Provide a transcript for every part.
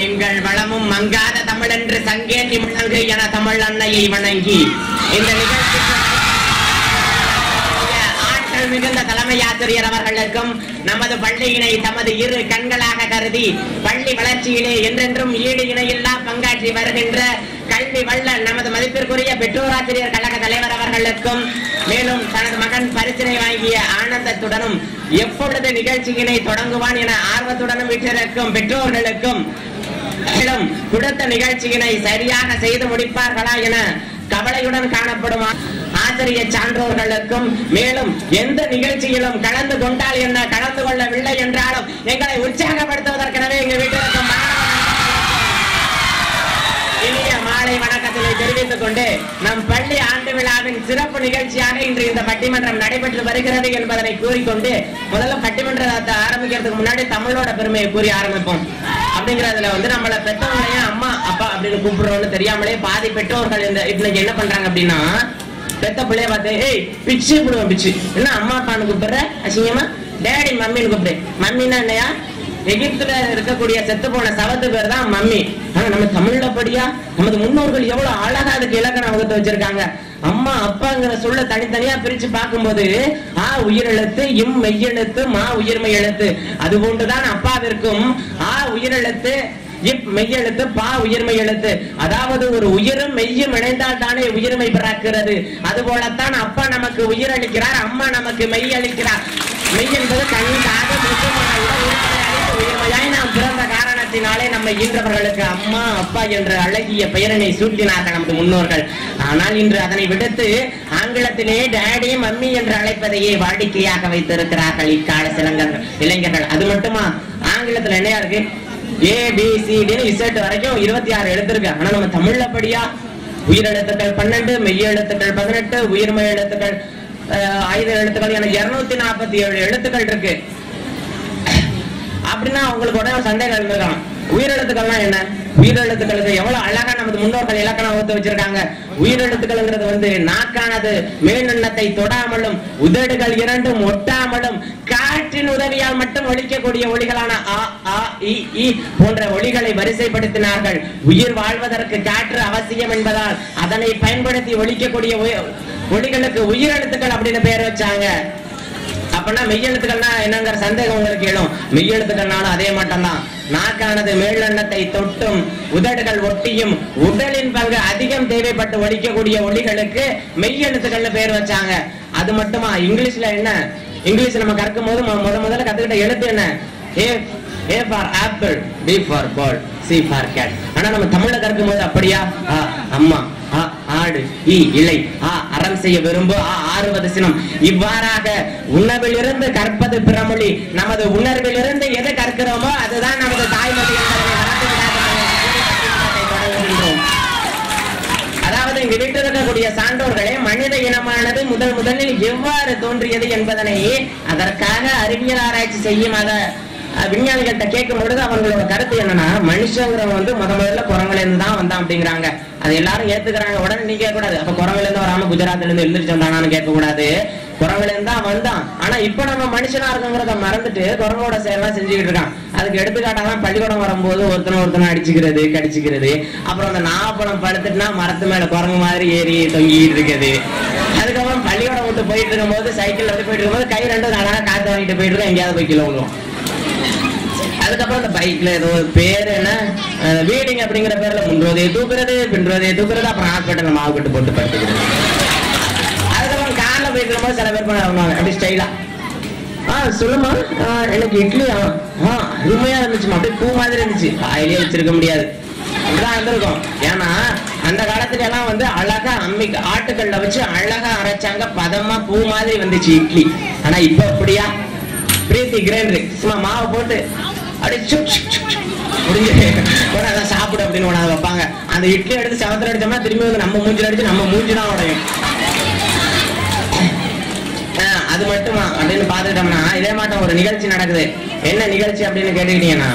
எங்கள் வளமும் மங்காத தமிழென்று சங்கேந்தி முழங்கு என தமிழ் அன்னையை வணங்கி இந்த நிகழ்ச்சிக்கு ஆற்றல் மிகுந்த தலைமை ஆசிரியர் அவர்களுக்கும் நமது பள்ளியினை தமது இரு கண்களாக கருதி பள்ளி வளர்ச்சியிலே என்றென்றும் ஈடு இணையில்லா பங்காற்றி வருகின்ற கல்வி வள்ளல் நமது மதிப்பிற்குரிய பெற்றோராசிரியர் கழக தலைவர் அவர்களுக்கும் மேலும் தனது மகன் பரிசினை வாங்கிய ஆனந்தத்துடனும் எப்பொழுது நிகழ்ச்சியினை தொடங்குவான் என ஆர்வத்துடனும் விட்டிருக்கும் பெற்றோர்களுக்கும் மேலும் கொடுத்த நிகழ்ச்சியினை சரியாக செய்து முடிப்பார்களா என கவலையுடன் காணப்படும் ஆ- ஆசிரியர் சான்றோர்களுக்கும் மேலும் எந்த நிகழ்ச்சியிலும் கலந்து கொண்டால் என்ன கலந்து கொள்ளவில்லை என்றாலும் எங்களை உற்சாகப்படுத்துவதற்கெனவே எங்க வீட்டில் இனிய மாலை வணக்கத்தினை தெரிவித்துக் கொண்டு நம் பள்ளி ஆண்டு விழாவின் சிறப்பு நிகழ்ச்சியாக இன்று இந்த பட்டிமன்றம் நடைபெற்று வருகிறது என்பதனை கூறிக்கொண்டு முதல்ல பட்டிமன்றத்தை ஆரம்பிக்கிறதுக்கு முன்னாடி தமிழோட பெருமையை கூறி ஆரம்பிப்போம் அப்படிங்கறதுல வந்து நம்மள பெற்றவங்களையும் அம்மா அப்பா அப்படின்னு கூப்பிடுறோம்னு தெரியாமலே பாதி பெற்றோர்கள் இந்த இன்னைக்கு என்ன பண்றாங்க அப்படின்னா பெத்த பிள்ளைய பார்த்து ஏய் பிச்சு விடுவோம் பிச்சு என்ன அம்மா அப்பான்னு கூப்பிடுற அசிங்கமா டேடி மம்மின்னு கூப்பிடு மம்மின்னா என்னையா எகிப்துல இருக்கக்கூடிய செத்து போன சவத்து பேர் தான் மம்மி ஆனா நம்ம தமிழ்ல படியா நமது முன்னோர்கள் எவ்வளவு அழகா அதுக்கு இலக்கணம் வகுத்து வச்சிருக்காங்க அம்மா அப்பாங்கிற சொல்ல தனித்தனியா பிரிச்சு பார்க்கும்போது ஆ உயிரெழுத்து இம் மெய்யெழுத்து மா உயிர்மை எழுத்து அது போன்றுதான் அப்பாவிற்கும் ஆ உயிரெழுத்து இப் மெய்யெழுத்து பா உயிர்மை எழுத்து அதாவது ஒரு உயிரும் மெய்யும் இணைந்தால் தானே உயிர்மை பிறக்கிறது அது போலத்தான் அப்பா நமக்கு உயிர் அளிக்கிறார் அம்மா நமக்கு மெய் அளிக்கிறார் மெய் என்பது கண் காது மூக்கு போன்ற உடல் உறுப்புகளை அளித்து உயிர்மையாய் நாம் பிறந்த காரணத்தினாலே நம்மை ஈன்றவர்களுக்கு அம்மா அப்பா என்ற அழகிய பெயரினை சூட்டினார்கள் நமது முன்னோர்கள் ஆனால் இன்று அதனை விடுத்து ஆங்கிலத்திலே டேடி மம்மி என்று அழைப்பதையே வாடிக்கையாக வைத்திருக்கிறார்கள் இக்கால சிலங்கர்கள் இளைஞர்கள் அது மட்டுமா ஆங்கிலத்துல என்னையா இருக்கு ஏ பி சி டின்னு இசட் வரைக்கும் இருபத்தி ஆறு எழுத்து இருக்கு ஆனா நம்ம தமிழ்ல படியா உயிரெழுத்துக்கள் பன்னெண்டு மெய் எழுத்துக்கள் பதினெட்டு உயிர்மெய் எழுத்துக்கள் அஹ், ஐந்து எழுத்துக்கள் எனக்கு இருநூத்தி நாற்பத்தி ஏழு எழுத்துக்கள் இருக்கு அப்படின்னா அவங்களுக்கு உடனே ஒரு சந்தேகம் இருந்திருக்கலாம் உயிரெழுத்துக்கள்னா என்ன உயிரெழுத்துக்களுக்கு எவ்வளவு அழகா நமது முன்னோர்கள் இலக்கணம் வகுத்து வச்சிருக்காங்க உயிரெழுத்துக்கள்ங்கிறது வந்து நாக்கானது மேலெண்ணத்தை தொடாமலும் உதடுகள் இரண்டும் ஒட்டாமலும் காற்றின் உதவியால் மட்டும் ஒழிக்கக்கூடிய ஒளிகளான ஆ ஆ இ இ போன்ற ஒளிகளை வரிசைப்படுத்தினார்கள் உயிர் வாழ்வதற்கு காற்று அவசியம் என்பதால் அதனை பயன்படுத்தி ஒழிக்கக்கூடிய ஒ- ஒளிகளுக்கு உயிரெழுத்துக்கள் அப்படின்னு பெயர் வச்சாங்க அப்பனா மெய்யெழுத்துக்கள்னா என்னங்கிற சந்தேகம் உங்களுக்கு எழும் மெய்யெழுத்துக்கள்னாலும் அதே மட்டும்தான் நாக்கானது மேலெண்ணத்தை தொட்டும் உதடுகள் ஒட்டியும் உடலின் பங்கு அதிகம் தேவைப்பட்டு ஒழிக்கக்கூடிய ஒளிகளுக்கு மெய்யெழுத்துக்கள்னு பேர் வச்சாங்க அது மட்டுமா இங்கிலீஷ்ல என்ன இங்கிலீஷ் நம்ம கற்கும் போது மு- முத முதல்ல கத்துக்கிட்ட எழுத்து என்ன A A for apple B for ball C for cat ஆனா நம்ம தமிழ்ல கற்கும் போது அப்படியா ஆ, அம்மா ஆ, ஆடு இ இலை ஆ அறம் செய்ய விரும்பு ஆ ஆறுவது சினம் இவ்வாறாக உணவிலிருந்து கற்பது பிறமொழி நமது உணர்விலிருந்து எது கற்கிறோமோ அதுதான் நமது தாய்மொழி என்பதனை மறந்து விடாதீர்கள். தொடங்குகின்றோம். அதாவது இங்கு வீட்டிருக்கக்கூடிய சான்றோர்களே மனித இனமானது முதல் முதலில் எவ்வாறு தோன்றியது என்பதனை அதற்காக அறிவியல் ஆராய்ச்சி செய்யும் அத அஹ், விஞ்ஞானிகள்கிட்ட கேட்கும் பொழுது அவர்களோட கருத்து என்னன்னா மனுஷங்கிறவன் வந்து முத முதல்ல குரங்குல இருந்து தான் வந்தான் அப்படிங்கிறாங்க அது எல்லாரும் ஏத்துக்கிறாங்க உடனே நீ கேட்க கூடாது அப்ப குரங்குல இருந்து வராம குஜராத்ல இருந்து எழுந்திரிச்சு வந்தானான்னு கேட்க கூடாது குரங்குல இருந்து தான் வந்தான் ஆனா இப்ப நம்ம மனுஷனா இருக்கோங்கிறத மறந்துட்டு குரங்கோட செயலாம் செஞ்சுக்கிட்டு இருக்கான் அதுக்கு எடுத்துக்காட்டாதான் பள்ளிக்கூடம் வரும்போது ஒருத்தனை ஒருத்தனை அடிச்சுக்கிறது கடிச்சுக்கிறது அப்புறம் அந்த நாவப்பழம் படுத்துட்டுனா மரத்து மேல குரங்கு மாதிரி ஏறி தொங்கிட்டு இருக்குது அதுக்கப்புறம் பள்ளிக்கூடம் விட்டு போயிட்டு இருக்கும்போது சைக்கிள் வந்து போயிட்டு இருக்கும்போது கை ரெண்டும் அழகா காத்து வாங்கிட்டு போயிட்டு இருக்கோம் எங்கேயாவது போய் கிலோ விழுவோம் அதுக்கப்புறம் அந்த பைக்ல ஏதோ ஒரு பேர் என்ன வீடிங் அப்படிங்கிற பேர்ல முன்ரோதையை தூக்குறது பின்ரோதையை தூக்குறது அப்புறம் ஹாஸ்பிட்டல் மாவு கட்டு போட்டு படுத்துக்கிறது அதுக்கப்புறம் கார்ல போயிட்டு இருக்கும்போது சில பேர் பண்ணுவாங்க அப்படி ஸ்டைலா ஆ சொல்லுமா ஆ, எனக்கு இட்லி ஆ ஆ, அருமையா இருந்துச்சுமா அப்படியே பூ மாதிரி இருந்துச்சு வாயிலே வச்சிருக்க முடியாது அப்படிதான் இருந்திருக்கும் ஏன்னா அந்த காலத்துல எல்லாம் வந்து அழகா அம்மி ஆட்டுக்கல்ல வச்சு அழகா அரைச்சாங்க பதமா பூ மாதிரி வந்துச்சு இட்லி ஆனா இப்ப அப்படியா பிரீத்தி கிரைண்டர் சும்மா மாவை போட்டு அப்படியே சுக் சுக் சுக் சுக் முடிஞ்சு உடனே அதான் சாப்பிடு அப்படின்னு உடனே வைப்பாங்க அந்த இட்லி எடுத்து செவத்துல அடிச்சோம்னா திரும்பி வந்து நம்ம மூஞ்சில அடிச்சு நம்ம மூஞ்சி தான் உடையும் ஆஹ், அது மட்டுமா அப்படின்னு பாத்துக்கிட்டோம்னா இதே மாட்டம் ஒரு நிகழ்ச்சி நடக்குது என்ன நிகழ்ச்சி அப்படின்னு கேட்டுக்கிட்டீங்கன்னா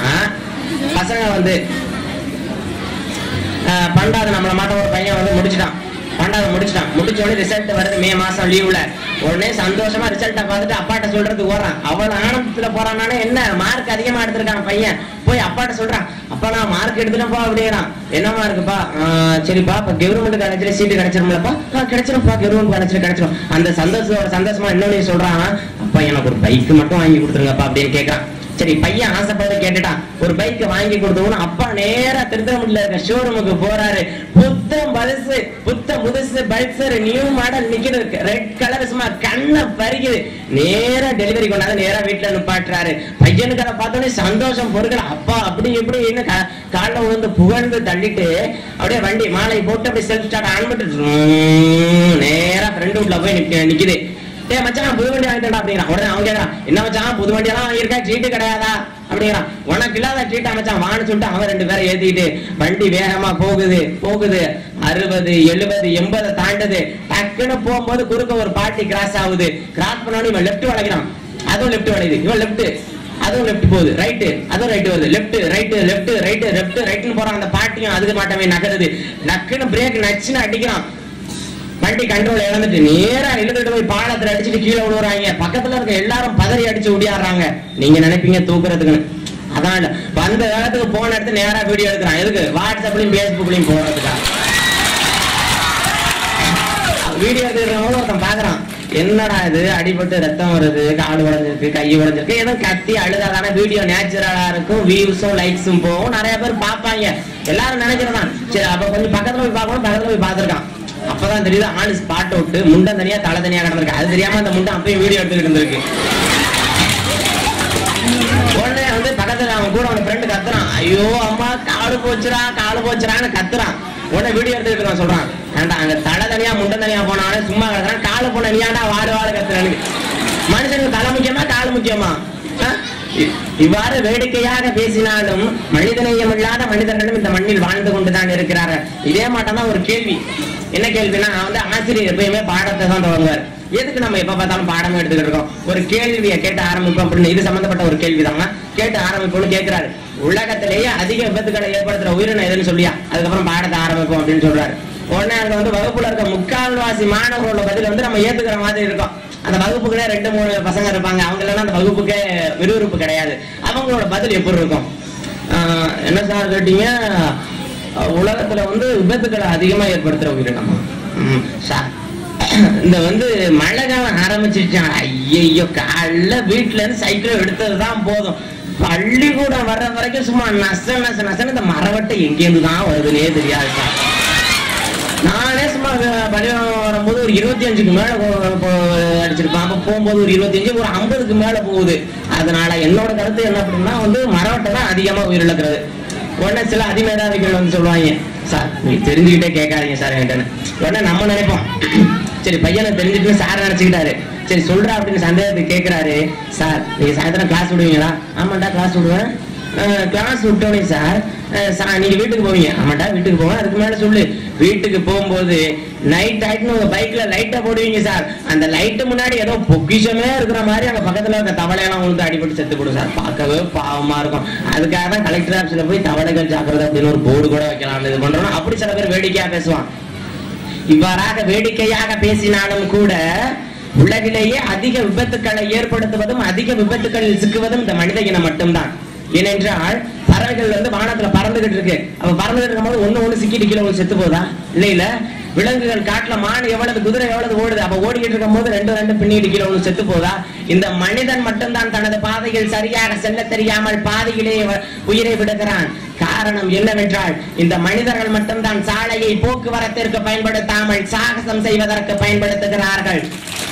பசங்க வந்து ஆஹ், பன்னெண்டாவது நம்மள மாட்டம் ஒரு பையன் வந்து முடிச்சிட்டான் பன்னெண்டாவது முடிச்சிட்டான் முடிச்ச உடனே ரிசல்ட் வருது மே மாசம் லீவ்ல உடனே சந்தோஷமா ரிசல்ட்டை பார்த்துட்டு அப்பாட்ட சொல்றதுக்கு ஓடுறான் அவ்வளவு ஆனந்தத்துல போறானாலே என்ன மார்க் அதிகமா எடுத்திருக்கான் பையன் போய் அப்பாட்ட சொல்றான் அப்பா நான் மார்க் எடுத்துட்டேன்ப்பா அப்படிங்கிறான் என்னமா இருக்குப்பா "ஆஹ், சரிப்பா இப்ப கவர்மெண்ட் காலேஜ்ல சீட்டு கிடைச்சிருமில்லப்பா "ஆ, கிடைச்சிரும்ப்பா கவர்மெண்ட் காலேஜ்ல கிடைச்சிரும் அந்த சந்தோஷத்தோட சந்தோஷமா இன்னொன்னு சொல்றான் அப்பா எனக்கு ஒரு பைக் மட்டும் வாங்கி கொடுத்துருங்கப்பா அப்படின்னு கேக்குறான் சரி பையன் ஆசைப்பட்டு கேட்டுட்டான் ஒரு பைக் வாங்கி கொடுத்தவன அப்பா நேரா திருத்தமுடியில இருக்க ஷோரூமுக்கு போறாரு புத்தம் பரிசு புத்த புதுசு பல்சர் நியூ மாடல் நிக்குது ரெட் கலர் சும்மா கண்ணை பறிக்குது நேரா டெலிவரி கொண்டாந்து நேரா வீட்டுல நிப்பாட்டுறாரு பையனுக்கு அதை பார்த்தோன்னே சந்தோஷம் பொருட்கள் அப்பா அப்படி இப்படின்னு கா- கால்ல விழுந்து புகழ்ந்து தள்ளிட்டு அப்படியே வண்டி மாலை போட்டு அப்படியே செல்ஃப் ஸ்டார்ட் ஆன் பண்ணிட்டு ரும், நேரா ஃப்ரெண்ட் வீட்ல போய் நிக்க- நிக்குது டேய் மச்சான் புது வண்டி வாங்கிட்டா அப்படிங்கிறான் உடனே அவன் கேக்குறான் என்ன மச்சான் புது வண்டி எல்லாம் வாங்கியிருக்கா சீட்டு கிடையாதா அப்படிங்கிறான் உனக்கு இல்லாத சீட்டா மச்சான் வான்னு சொல்லிட்டு அவன் ரெண்டு பேரை ஏத்திக்கிட்டு வண்டி வேகமா போகுது போகுது அறுபது எழுபது எண்பதை தாண்டுது டக்குன்னு போகும்போது குறுக்க ஒரு பாட்டி கிராஸ் ஆகுது கிராஸ் பண்ணோன்னு இவன் லெஃப்ட் வளைக்கிறான் அதுவும் லெஃப்ட் வளையுது இவன் லெஃப்ட் அதுவும் லெஃப்ட் போகுது ரைட்டு அதுவும் ரைட் வருது left right left right left ரைட்னு போறான் அந்த பாட்டியும் அதுக்கு மாட்டமே நகருது நக்குன்னு பிரேக் நச்சுன்னு அடிக்கிறான் வண்டி கண்ட்ரோல் இழந்துட்டு நேரா இழுத்துட்டு போய் பாலத்துல அடிச்சுட்டு கீழே விழுவுறாங்க பக்கத்துல இருக்க எல்லாரும் பதறி அடிச்சு ஓடியாடுறாங்க நீங்க நினைப்பீங்க தூக்குறதுக்குன்னு அதான் இல்ல வந்த இடத்துக்கு போன இடத்து நேரா வீடியோ எடுக்கிறான் எதுக்கு வாட்ஸ்அப்லயும் பேஸ்புக்லயும் போறதுக்கா வீடியோ எடுக்கிறவங்க ஒருத்தன் பாக்குறான் என்னடா இது அடிபட்டு ரத்தம் வருது கால் உடைஞ்சிருக்கு கை உடைஞ்சிருக்கு எதுவும் கத்தி அழுதாதான வீடியோ நேச்சுரலா இருக்கும் வியூஸும் லைக்ஸும் போகும் நிறைய பேர் பார்ப்பாங்க எல்லாரும் நினைக்கிறதான் சரி அப்ப கொஞ்சம் பக்கத்துல போய் பார்க்கணும் பக்கத்துல போய் பார்த்திருக்கான் அப்பதான் தெரியுது ஆளு ஸ்பாட் அவுட் முண்டம் தனியா தலை தனியா கிடந்திருக்கு அது தெரியாம அந்த முண்டம் அப்பயும் வீடியோ எடுத்துக்கிட்டு இருந்திருக்கு உடனே வந்து பக்கத்துல அவன் கூட அவன் ஃப்ரெண்டு கத்துறான் ஐயோ அம்மா காடு போச்சுடா காடு போச்சுடான்னு கத்துறான் உடனே வீடியோ எடுத்துக்கிட்டு இருக்கான் சொல்றான் ஏன்டா அங்க தலை தனியா முண்டம் தனியா போனானே சும்மா கிடக்குறான் காலு போன நீ ஏன்டா வாடு வாடு கத்துறானு மனுஷனுக்கு தலை முக்கியமா காலு முக்கியமா ஆ? இ- இவ்வாறு வேடிக்கையாக பேசினாலும் மனிதநேயம் இல்லாத மனிதர்களும் இந்த மண்ணில் வாழ்ந்து கொண்டுதான் இருக்கிறார்கள் இதே மாட்டம் தான் ஒரு கேள்வி என்ன கேள்வினா நான் வந்து ஆசிரியர் எப்பயுமே பாடத்தை தான் தொடங்குவார் எதுக்கு நம்ம எப்ப பார்த்தாலும் பாடமே எடுத்துக்கிட்டு இருக்கோம் ஒரு கேள்வியை கேட்டு ஆரம்பிப்போம் அப்படின்னு இது சம்பந்தப்பட்ட ஒரு கேள்விதாங்க கேட்டு ஆரம்பிப்போம்னு கேட்கிறாரு உலகத்திலேயே அதிக விபத்துகளை ஏற்படுத்துற உயிரினம் எதுன்னு சொல்லியா அதுக்கப்புறம் பாடத்தை ஆரம்பிப்போம் அப்படின்னு சொல்றாரு உடனே அங்க வந்து வகுப்புல இருக்க முக்கால்வாசி மாணவர்களோட பதில் வந்து நம்ம ஏத்துக்கிற மாதிரி இருக்கும் அந்த வகுப்புக்குள்ளே ரெண்டு மூணு பசங்க இருப்பாங்க அவங்க இல்லைன்னா அந்த வகுப்புக்கே விறுவிறுப்பு கிடையாது அவங்களோட பதில் எப்படி இருக்கும் ஆஹ் என்ன சார் கேட்டீங்க அஹ் உலகத்துல வந்து விபத்துக்களை அதிகமா ஏற்படுத்துற உயிரினமா ம், சார் இந்த வந்து மழை காலம் ஆரம்பிச்சிருச்சான் ஐயையோ காலைல வீட்டுல இருந்து சைக்கிள் எடுத்ததுதான் போதும் பள்ளிக்கூடம் வர்ற வரைக்கும் சும்மா நச நச நசன்னு இந்த மரவட்டை எங்கேருந்து தான் வருதுன்னே தெரியாது சார் நானே சும்மா பள்ளிக்கூடம் வரும்போது ஒரு இருபத்தி அஞ்சுக்கு மேல போ- போ- அடிச்சிருப்பேன் அப்ப போகும்போது ஒரு இருபத்தி அஞ்சு ஒரு ஐம்பதுக்கு மேல போகுது அதனால என்னோட கருத்து என்ன அப்படின்னா வந்து மரவட்டை தான் அதிகமா உயிரிழக்கிறது உடனே சில அதிமேதாவிகள் வந்து சொல்லுவாங்க சார் நீ தெரிஞ்சுக்கிட்டே கேட்காதீங்க சார் என்கிட்ட உடனே நம்ம நினைப்போம் சரி பையனை தெரிஞ்சுட்டு சார் நினைச்சுக்கிட்டாரு சரி சொல்றா அப்படின்னு சந்தேகத்துக்கு கேட்கிறாரு சார் நீங்க சாயந்தரம் கிளாஸ் விடுவீங்களா ஆமாண்டா கிளாஸ் விடுவேன் கிளாஸ் விட்டோனே சார் அஹ் சா- நீங்க வீட்டுக்கு போவீங்க ஆமாண்டா வீட்டுக்கு போவேன் அதுக்கு மேல சொல்லு வீட்டுக்கு போகும்போது நைட் ஆயிட்டுன்னு உங்க பைக்ல லைட்டை போடுவீங்க சார் அந்த லைட்டு முன்னாடி ஏதோ பொக்கிஷமே இருக்கிற மாதிரி அங்க பக்கத்துல இருக்க தவளையெல்லாம் விழுந்து அடிபட்டு செத்து போடும் சார் பார்க்கவே பாவமா இருக்கும் அதுக்காக தான் கலெக்டர் ஆஃபீஸ்ல போய் தவளைகள் ஜாக்கிரதை அப்படின்னு ஒரு போர்டு கூட வைக்கலாம் இது பண்றோம் அப்படி சில பேர் வேடிக்கையா பேசுவான் இவ்வாறாக வேடிக்கையாக பேசினாலும் கூட உலகிலேயே அதிக விபத்துக்களை ஏற்படுத்துவதும் அதிக விபத்துக்களில் சிக்குவதும் இந்த மனித இனம் மட்டும்தான் ஏனென்றால் பறவைகள் வந்து வானத்துல பறந்துகிட்டு இருக்கு அப்ப பறந்துகிட்டு இருக்கும்போது ஒண்ணு ஒண்ணு சிக்கிட்டு கீழே ஒண்ணு செத்து போதா இல்ல இல்ல விலங்குகள் காட்டுல மான் எவ்வளவு குதிரை எவ்வளவு ஓடுது அப்ப ஓடிக்கிட்டு இருக்கும் போது ரெண்டு ரெண்டு பின்னிட்டு கீழே ஒண்ணு செத்து போதா இந்த மனிதன் மட்டும்தான் தனது பாதையில் சரியாக செல்ல தெரியாமல் பாதையிலே வ- உயிரை விடுகிறான் காரணம் என்னவென்றால் இந்த மனிதர்கள் மட்டும்தான் சாலையை போக்குவரத்திற்கு பயன்படுத்தாமல் சாகசம் செய்வதற்கு பயன்படுத்துகிறார்கள்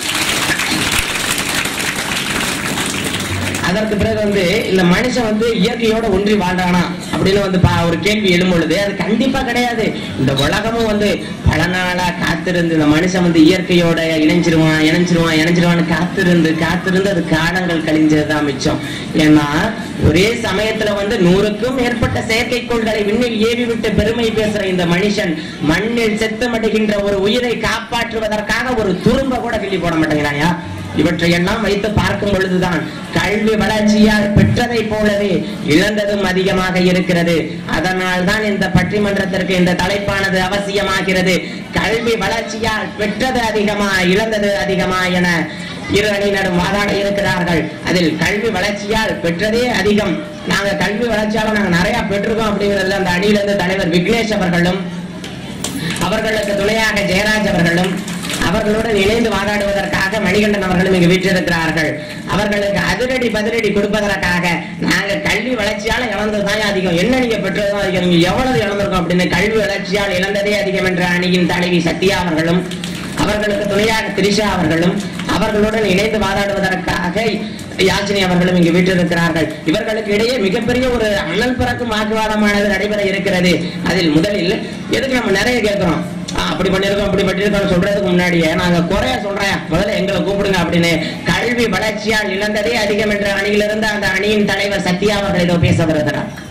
அதற்கு பிறகு வந்து இந்த மனுஷன் வந்து இயற்கையோட ஒன்றி வாழ்றானா அப்படின்னு வந்து பா- ஒரு கேள்வி எழும் பொழுது அது கண்டிப்பா கிடையாது இந்த உலகமும் வந்து பல நாளா காத்திருந்து இந்த மனுஷன் வந்து இயற்கையோட இணைஞ்சிருவான் இணைஞ்சிருவான் இணைஞ்சிருவான்னு காத்திருந்து காத்திருந்து அது காலங்கள் கழிஞ்சதுதான் மிச்சம் ஏன்னா ஒரே சமயத்துல வந்து நூறுக்கும் மேற்பட்ட செயற்கைக்கோள்களை விண்ணில் ஏவி விட்டு பெருமை பேசுற இந்த மனுஷன் மண்ணில் செத்தமடுகின்ற ஒரு உயிரை காப்பாற்றுவதற்காக ஒரு துரும்ப கூட கிள்ளி போட மாட்டேங்கிறாயா இவற்றையெல்லாம் வைத்து பார்க்கும் பொழுதுதான் கல்வி வளர்ச்சியால் பெற்றதை போலவே இழந்ததும் அதிகமாக இருக்கிறது அதனால் தான் இந்த பட்டிமன்றத்திற்கு இந்த தலைப்பானது அவசியமாகிறது கல்வி வளர்ச்சியால் பெற்றது அதிகமா இழந்தது அதிகமா என இரு அணியினரும் வாதாட இருக்கிறார்கள் அதில் கல்வி வளர்ச்சியால் பெற்றதே அதிகம் நாங்க கல்வி வளர்ச்சியால நாங்க நிறைய பெற்றிருக்கோம் அப்படிங்கிறதுல அந்த அணியிலிருந்து தலைவர் விக்னேஷ் அவர்களும் அவர்களுக்கு துணையாக ஜெயராஜ் அவர்களும் அவர்களுடன் இணைந்து வாதாடுவதற்காக மணிகண்டன் அவர்களும் இங்கு வீற்றிருக்கிறார்கள் அவர்களுக்கு அதிரடி பதிலடி கொடுப்பதற்காக நாங்க கல்வி வளர்ச்சியால இழந்ததுதான் அதிகம் என்ன நீங்க பெற்றதுதான் அதிகம் நீங்க எவ்வளவு இழந்திருக்கோம் அப்படின்னு கல்வி வளர்ச்சியால் இழந்ததே அதிகம் என்ற அணியின் தலைவி சத்யா அவர்களும் அவர்களுக்கு துணையாக திரிஷா அவர்களும் அவர்களுடன் இணைந்து வாதாடுவதற்காக யாச்சினி அவர்களும் இங்கு வீற்றிருக்கிறார்கள் இவர்களுக்கு இடையே மிகப்பெரிய ஒரு அனல் பிறக்கும் வாக்குவாதமானது நடைபெற இருக்கிறது அதில் முதலில் எதுக்கு நம்ம நிறைய கேட்கிறோம் ஆ, அப்படி பண்ணிருக்கோம் அப்படி பண்ணிருக்கோம் சொல்றதுக்கு முன்னாடியே நாங்க குறைய சொல்றேன் முதல்ல எங்களை கூப்பிடுங்க அப்படின்னு கல்வி வளர்ச்சியால் இழந்ததே அதிகம் என்ற அணியிலிருந்து அந்த அணியின் தலைவர் சத்யா அவர்கள் இதோ பேச வருகிறார்